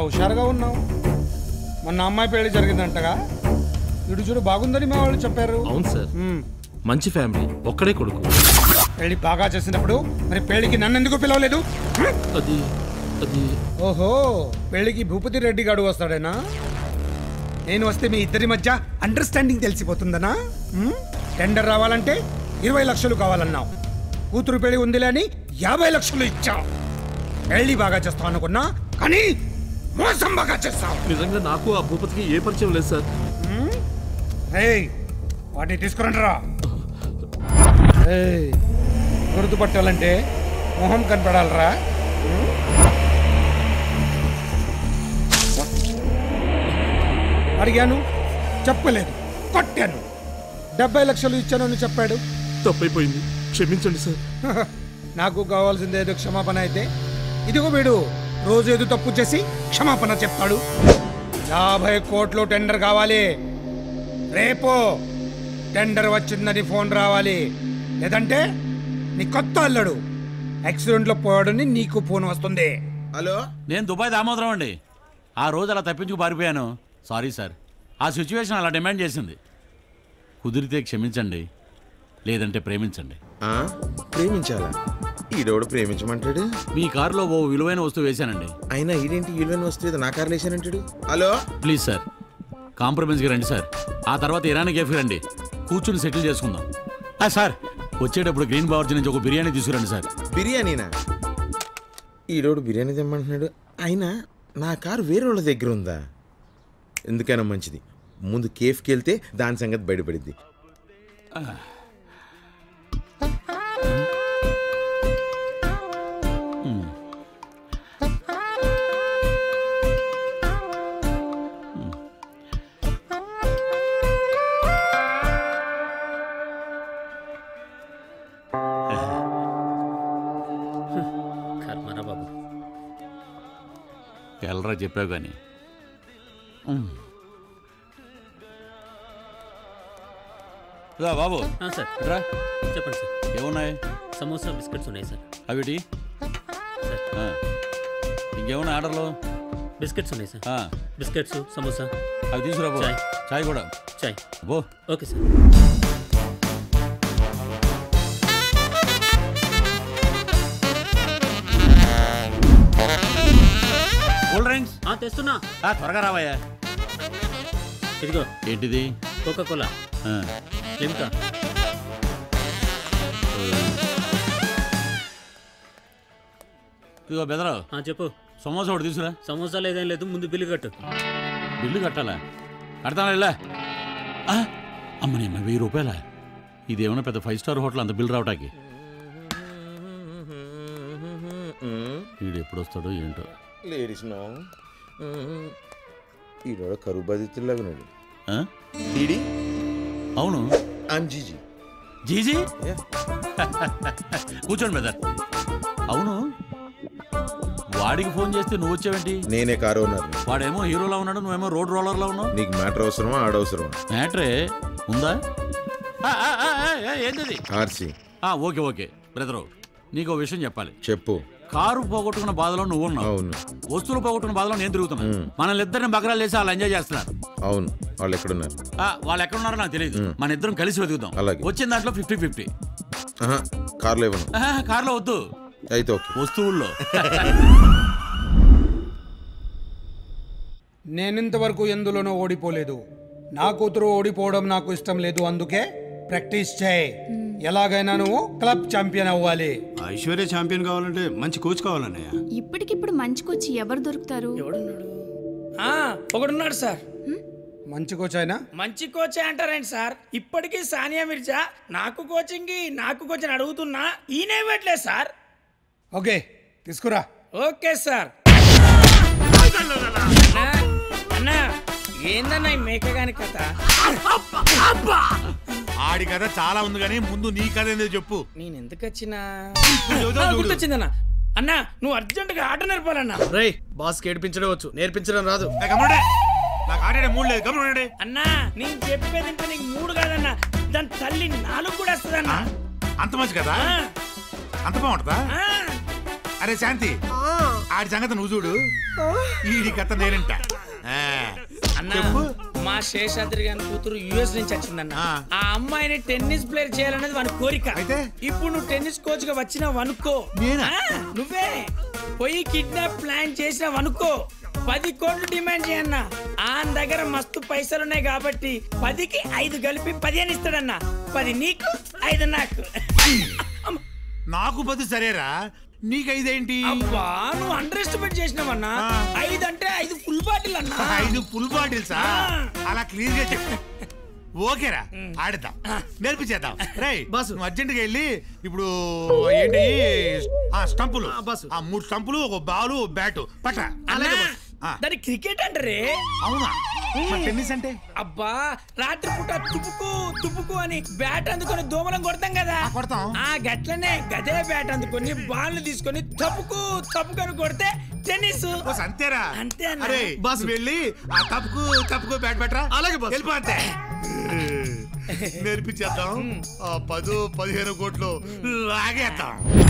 హుషారుగా ఉన్నావు మొన్న అమ్మాయి పెళ్లి జరిగిందంటగా ఇడు చూడు బాగుందని మా వాళ్ళు చెప్పారు అవును సార్ మ్మ్. మంచి ఫ్యామిలీ ఒక్కడే కొడుకు పెళ్లి బాగా చేసినప్పుడు మరి పెళ్లికి నన్ను ఎందుకు పిలవలేదు హ్మ్? అది అది ఓహో పెళ్లికి భూపతి రెడ్డి గాడు వస్తాడేనా నేను వస్తే మీ ఇద్దరి మధ్య అండర్స్టాండింగ్ తెలిసిపోతుందనా హ్మ్? టెండర్ రావాలంటే ఇరవై లక్షలు కావాలన్నావు కూతురు పెళ్లి ఉందిలే అని యాభై లక్షలు ఇచ్చావు పెళ్లి బాగా చేస్తావు అనుకున్నా కానీ మోసం బాగా చేస్తావు నిజంగా నాకు ఆ భూపతికి ఏ పరిచయం లేదు సార్ రేయ్ వాటిని తీసుకురండి రా రేయ్, గుర్తుపట్టాలంటే మొహం కనపడాలరా హ్మ్? అడిగాను చెప్పలేదు కొట్టాను డెబ్బై లక్షలు ఇచ్చానని చెప్పాడు తప్పైపోయింది క్షమించండి సార్ నాకు కావాల్సింది ఏదో క్షమాపణ అయితే ఇదిగో వీడు రోజు ఏదో తప్పు చేసి క్షమాపణ చెప్తాడు యాభై కోట్లు టెండర్ కావాలి రేపు టెండర్ వచ్చిందని ఫోన్ రావాలి లేదంటే నీ కొత్త అల్లుడు యాక్సిడెంట్లో పోయాడని నీకు ఫోన్ వస్తుంది హలో నేను దుబాయ్ దామోదరం అండి ఆ రోజు అలా తప్పించుకు పారిపోయాను సారీ సార్ ఆ సిచ్యువేషన్ అలా డిమాండ్ చేసింది కుదిరితే క్షమించండి లేదంటే ప్రేమించండి ఆ, ప్రేమించాలా ఈడోడు ప్రేమించమంటాడు మీ కారులో ఓ విలువైన వస్తువు వేశానండి అయినా ఈడేంటి ఈలోని వస్తుంది నా కార్ లేసానంటాడు హలో ప్లీజ్ సార్ కాంప్రమైజ్కి రండి సార్ ఆ తర్వాత ఇరానీ కేఫ్కి రండి కూర్చుని సెటిల్ చేసుకుందాం ఆ, సార్ వచ్చేటప్పుడు గ్రీన్ బావర్జీ నుంచి ఒక బిర్యానీ తీసుకురండి సార్ బిర్యానీనా ఈడోడు బిర్యానీ తెమ్మంటున్నాడు అయినా నా కారు వేరే వాళ్ళ దగ్గర ఉందా ఎందుకైనా మంచిది ముందు కేఫ్కి వెళ్తే దాని సంగతి బయటపడిద్ది కర్మరా బాబు ఎల్లరా చెప్పావు కానీ బాబు ఆ, సార్ రా చెప్పండి సార్ ఏమున్నాయి సమోసా బిస్కెట్స్ ఉన్నాయి సార్ అవిటి సార్ ఆ. ఇంకేమున్నాయి ఆర్డర్లు బిస్కెట్స్ ఉన్నాయి సార్ ఆ, బిస్కెట్స్ సమోసా అవి తీసుకురా బాబు. చాయ్. చాయ్ కూడా చాయ్ బో ఓకే సార్ కూల్ డ్రింక్స్ ఆ, తెస్తున్నా ఆ, త్వరగా రావయ్యా ఇదిగో ఏంటిది కోకా కోలా ఆ, లిమ్కా ఇదిగో బెదరావు ఆ, చెప్పు సమోసా ఒకటి తీసుకురా సమోసా లేదేం లేదు ముందు బిల్లు కట్టు బిల్లు కట్టాలా కడతానా ఇలా అమ్మని అమ్మ వెయ్యి రూపాయల ఇదేమన్నా పెద్ద ఫైవ్ స్టార్ హోటల్ అంత బిల్ రావటానికి వీడు ఎప్పుడు వస్తాడో ఏంటో లేడీస్ నో ఈడోడు కరువు బాధితుల్లాగా ఉన్నాడు ఆ? డీడీ అవును ఐమ్ జీజీ జీజీ కూర్చోండి బెదర్ అవును వాడికి ఫోన్ చేస్తే నువ్వు వచ్చావేంటి నేనే కారు ఓనర్ వాడేమో హీరోలా ఉన్నాడు నువ్వేమో రోడ్ రోలర్లా ఉన్నావు నీకు మ్యాటర్ అవసరమా ఆడవసరమా మ్యాట్రే ఉందా ఆ, ఆ, ఆ, ఆ, ఆ, ఏంటిది ఆర్సీ ఆ, ఓకే ఓకే బ్రదరు నీకు ఓ విషయం చెప్పాలి చెప్పు కారు పోగొట్టుకున్న బాధలో నువ్వు ఉన్నావు అవును వస్తువులు పోగొట్టుకున్న బాధలో నేను తిరుగుతున్నాను మనల్ని ఇద్దరిని బకరాలు చేసి వాళ్ళు ఎంజాయ్ చేస్తున్నారు అవును వాళ్ళు ఎక్కడున్నారు ఆ, వాళ్ళు ఎక్కడ ఉన్నారో నాకు తెలియదు మన ఇద్దరం కలిసి వెతుకుదాం అలాగే. వచ్చిన దాంట్లో ఫిఫ్టీ ఫిఫ్టీ ఆహా, కార్లో ఇవ్వను కార్లో వద్దు అయితే ఓకే వస్తువుల్లో నేనింతవరకు ఎందులోనూ ఓడిపోలేదు నా కూతురు ఓడిపోవడం నాకు ఇష్టం లేదు అందుకే ప్రాక్టీస్ చేయి ఎలాగైనా నువ్వు క్లబ్ ఛాంపియన్ అవ్వాలి ఐశ్వర్య ఛాంపియన్ కావాలంటే మంచి కోచ్ కావాలన్నయ్య ఇప్పటికిప్పుడు మంచి కోచ్ ఎవరు దొరుకుతారు ఆ, ఒకడున్నాడు సార్ మంచి కోచ్ అయినా మంచి కోచ్ అంటారేంటి సార్ ఇప్పటికీ సానియా మిర్జా నాకు కోచింగ్ నాకు కోచింగ్ అడుగుతున్నా ఈయన ఇవ్వట్లేదు సార్ ఓకే తీసుకురా ఓకే సార్ అన్నా, అన్నా ఏందన్నా ఈ మేకగాని కథ ఆడి కథ చాలా ఉంది కానీ ముందు నీ కథ ఏందో చెప్పు నేను ఎందుకు వచ్చినా ఆ, గుర్తొచ్చిందన్నా అన్నా నువ్వు అర్జెంటుగా ఆట నేర్పాలన్నా రే బాస్ ఏడిపించడం వచ్చు నేర్పించడం రాదు ఏ, గమనుడే. నాకు ఆడే మూడు లేదు గమనండి అన్నా నేను చెప్పేది ఇంత నీకు మూడు కాదన్నా దాని తల్లి నాలుగు కూడా వస్తుందన్నా అంత మంచి కదా ఆ, అంత బాగుంటుందా ఆ. అరే శాంతి ఆడి సంగతి నువ్వు చూడు ఈడి కథ నేనంట ఆ, అన్న చెప్పు మా శేషాద్రి గారి కూతురు యుఎస్ నుంచి వచ్చిందన్న ఆ. ఆ అమ్మాయిని టెన్నిస్ ప్లేయర్ చేయాలనేది వాని కోరిక అయితే? ఇప్పుడు నువ్వు టెన్నిస్ కోచ్ గా వచ్చినావు అనుకో నేనా? ఆ, నువ్వే పోయి కిడ్నాప్ ప్లాన్ చేసినావు అనుకో పది కోట్లు డిమాండ్ చేయన్న ఆయన దగ్గర మస్తు పైసలు ఉన్నాయి కాబట్టి పదికి ఐదు కలిపి పదిహేను ఇస్తాడన్న పది నీకు ఐదు నాకు నాకు బదు సరేరా నీకైదేంటి అబ్బా నువ్వు అండర్ ఎస్టిమేట్ చేసినావన్నా ఆ. ఐదు అంటే ఐదు ఫుల్ బాటిల్ అన్నా ఐదు ఫుల్ బాటిల్సా ఆ. అలా క్లియర్ గా చెప్పు ఓకేరా ఆడదాం నేర్పించేద్దాం రై బాసు. నువ్వు అర్జెంట్ గా వెళ్ళి ఇప్పుడు ఏంటి ఆ స్టంపులు ఆ, బాసు. ఆ మూడు స్టంపులు ఒక బాలు ఒక బ్యాటు పట్ట అన్నా, ఆ. దాని క్రికెట్ అంటారే అవునా మరి టెన్నిస్ అంటే అబ్బా రాత్రిపూట తుపుకు తుపుకు అని బ్యాట్ అందుకొని దోమలం కొడతాం కదా ఆ, కొడతాం. ఆ గట్లనే గదే బ్యాట్ అందుకొని బాల్ తీసుకొని తప్పుకు తప్పుకొని కొడితే టెన్నిస్ ఓ సంతేరా అంతే అన్న. అరే బాసు. బాసు వెళ్ళి ఆ తప్పుకు తప్పుకు బ్యాట్ పెట్టరా అలాగే బాసు. వెళ్ళిపో అంతే నేర్పించేద్దాం ఆ పదో పదిహేను కోట్లు లాగేద్దాం